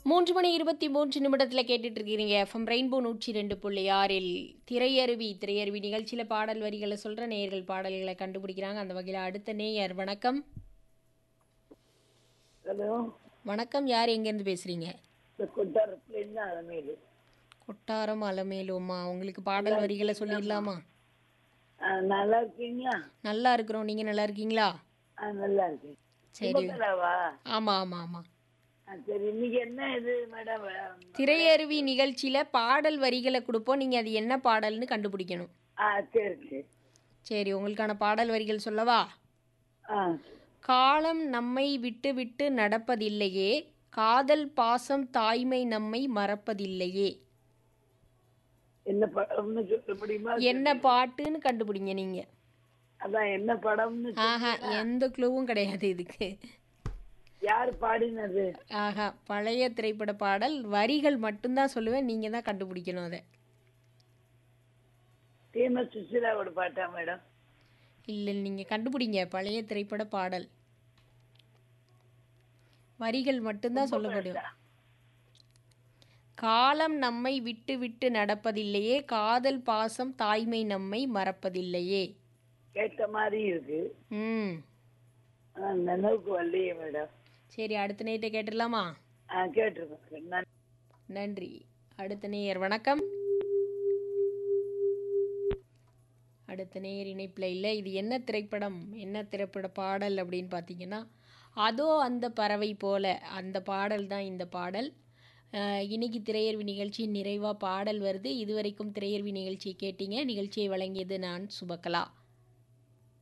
மூன்று மணி இருபத்தி மூன்று நிமிடத்தில் கேட்டுட்டு இருக்கிறீங்க எஃப்எம் ரெயின்போ நூற்றி ரெண்டு புள்ளி ஆறில் திரையருவி திரையருவி நிகழ்ச்சியில் பாடல் வரிகளை சொல்கிற நேயர்கள் பாடல்களை கண்டுபிடிக்கிறாங்க அந்த வகையில் அடுத்த நேயர் வணக்கம் ஹலோ வணக்கம் யார் எங்கேருந்து பேசுகிறீங்க இந்த கொட்டாரத்துலேருந்து அலமேலு கொட்டாரம் அலமேலுமா உங்களுக்கு பாடல் வரிகளை சொல்லிடலாமா ஆ, நல்லா இருக்கீங்களா நல்லா இருக்கிறோம் நீங்கள் நல்லா இருக்கீங்களா ஆ நல்லா இருக்கேன் சரி சுபகலாவா ஆமாம் ஆமாம் ஆமாம் ஆ சரி இன்னைக்கு என்ன இது மேடம் திரையருவி நிகழ்ச்சியில் பாடல் வரிகளை கொடுப்போம் நீங்கள் அது என்ன பாடல்னு கண்டுபிடிக்கணும் ஆ சரி சரி சரி உங்களுக்கான பாடல் வரிகள் சொல்லவா ஆ காலம் நம்மை விட்டு விட்டு நடப்பதில்லையே காதல் பாசம் தாய்மை நம்மை மறப்பதில்லையே என்ன படம்னு சொல்ல முடியுமா என்ன பாட்டுன்னு கண்டுபிடிங்க நீங்க அதான் என்ன படம்னு சொ- ஆஹா எந்த க்ளூவும் கிடையாது இதுக்கு யார் பாடினது ஆஹா பழைய திரைப்பட பாடல் வரிகள் மட்டும்தான் சொல்லுவேன் நீங்க தான் கண்டுபிடிக்கணும் அதை டீம சுசிலாவோட பாட்டா மேடம் இல்லை நீங்க கண்டுபிடிங்க பழைய திரைப்பட பாடல் வரிகள் மட்டும்தான் சொல்ல முடியும் காலம் நம்மை விட்டு விட்டு நடப்பதில்லையே காதல் பாசம் தாய்மை நம்மை மறப்பதில்லையே கேட்ட மாதிரி இருக்கு ம் ஆனா நினைவுக்கு வரலையே மேடம் சரி அடுத்த நேரத்தை கேட்டுடலாமா ஆ கேட்டிருக்கேன் நான் நன்றி அடுத்த நேயர் வணக்கம் அடுத்த நேயர் இணைப்பில் இல்லை இது என்ன திரைப்படம் என்ன திரைப்பட பாடல் அப்படின்னு பார்த்தீங்கன்னா அதோ அந்த பறவை போல அந்த பாடல் தான் இந்த பாடல் அஹ், இன்னைக்கு திரையர்வி நிகழ்ச்சியின் நிறைவாக பாடல் வருது இதுவரைக்கும் திரையர்வி நிகழ்ச்சியை கேட்டீங்க நிகழ்ச்சியை வழங்கியது நான் சுபகலா